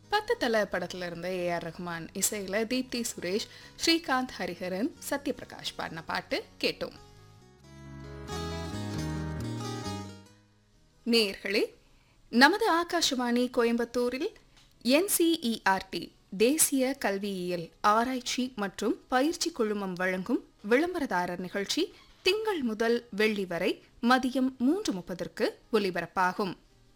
பத்து தலை படத்துல இருந்த ஏ ஆர் ரஹ்மான் இசையில தீப்தி சுரேஷ் ஸ்ரீகாந்த் ஹரிஹரன் சத்யபிரகாஷ் பாடின பாட்டு கேட்டோம் நேயர்களே நமது ஆகாஷவாணி கோயம்புத்தூரில் என்சிஇஆர்டி தேசிய கல்வியியல் ஆராய்ச்சி மற்றும் பயிற்சி குழுமம் வழங்கும் விளம்பரதாரர் நிகழ்ச்சி திங்கள் முதல் வெள்ளி வரை மதியம் மூன்று முப்பதற்கு ஒலிபரப்பாகும்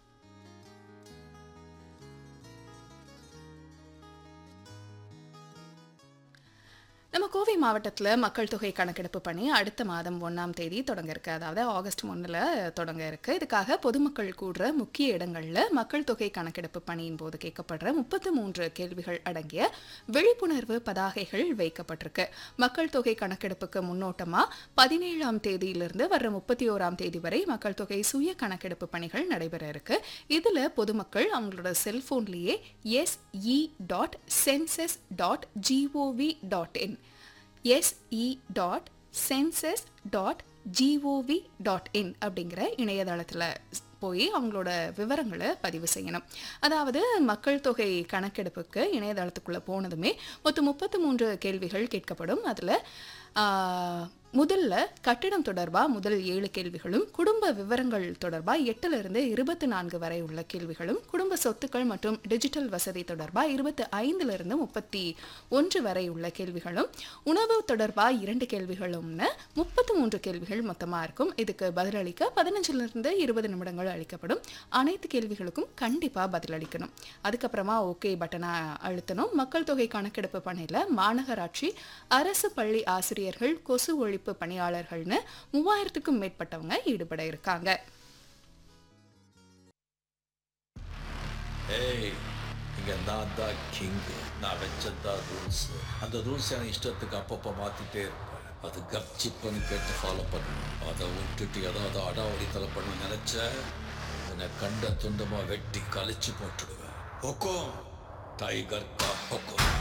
நம்ம கோவை மாவட்டத்தில் மக்கள் தொகை கணக்கெடுப்பு பணி அடுத்த மாதம் ஒன்றாம் தேதி தொடங்க இருக்கு அதாவது ஆகஸ்ட் ஒன்றில் தொடங்க இருக்கு இதுக்காக பொதுமக்கள் கூடுற முக்கிய இடங்களில் மக்கள் தொகை கணக்கெடுப்பு பணியின் போது கேட்கப்படுற முப்பத்து மூன்று கேள்விகள் அடங்கிய விழிப்புணர்வு பதாகைகள் வைக்கப்பட்டிருக்கு மக்கள் தொகை கணக்கெடுப்புக்கு முன்னோட்டமாக பதினேழாம் தேதியிலிருந்து வர்ற முப்பத்தி ஓராம் தேதி வரை மக்கள் தொகை சுய கணக்கெடுப்பு பணிகள் நடைபெற இருக்கு இதில் பொதுமக்கள் அவங்களோட செல்போன்லேயே SE dot census dot GOV dot in SE dot census dot GOV dot in அப்படிங்கிற இணையதளத்தில் போய் அவங்களோட விவரங்களை பதிவு செய்யணும் அதாவது மக்கள் தொகை கணக்கெடுப்புக்கு இணையதளத்துக்குள்ளே போனதுமே மொத்தம் முப்பத்து மூன்று கேள்விகள் கேட்கப்படும் அதில் முதல்ல கட்டிடம் தொடர்பாக முதல் ஏழு கேள்விகளும் குடும்ப விவரங்கள் தொடர்பாக எட்டுலேருந்து இருபத்தி நான்கு வரை உள்ள கேள்விகளும் குடும்ப சொத்துக்கள் மற்றும் டிஜிட்டல் வசதி தொடர்பாக இருபத்தி ஐந்துலேருந்து முப்பத்தி ஒன்று வரை உள்ள கேள்விகளும் உணவு தொடர்பாக இரண்டு கேள்விகளும்னு முப்பத்தி மூன்று கேள்விகள் மொத்தமாக இருக்கும் இதுக்கு பதிலளிக்க பதினஞ்சுலேருந்து இருபது நிமிடங்கள் அளிக்கப்படும் அனைத்து கேள்விகளுக்கும் கண்டிப்பாக பதிலளிக்கணும் அதுக்கப்புறமா ஓகே பட்டனை அழுத்தணும் மக்கள் தொகை கணக்கெடுப்பு பணியில் மாநகராட்சி அரசு பள்ளி ஆசிரியர்கள் கொசு ஒழிப்பு பணியாளர்கள்னு மூவாயிரத்துக்கும் மேற்பட்டவங்க ஈடுபட இருக்காங்க ஏய் இங்க நான் தான் கிங் நான் வச்சதான் ரூல்ஸ் அந்த ரூல்ஸ் எனக்கு இஷ்டத்துக்கு அப்பப்போ மாத்திட்டே இருப்பேன் அது கப்சிப்புன்னு கேட்டு ஃபாலோ பண்ணணும் அதை விட்டுட்டு ஏதாவது அடாவடித்தலை பண்ண நினைச்ச என்னை கண்ட துண்டமா வெட்டி கழிச்சு போட்டுடுவேன் ஹொக்கோம் டைகர் கா ஹொக்கோம்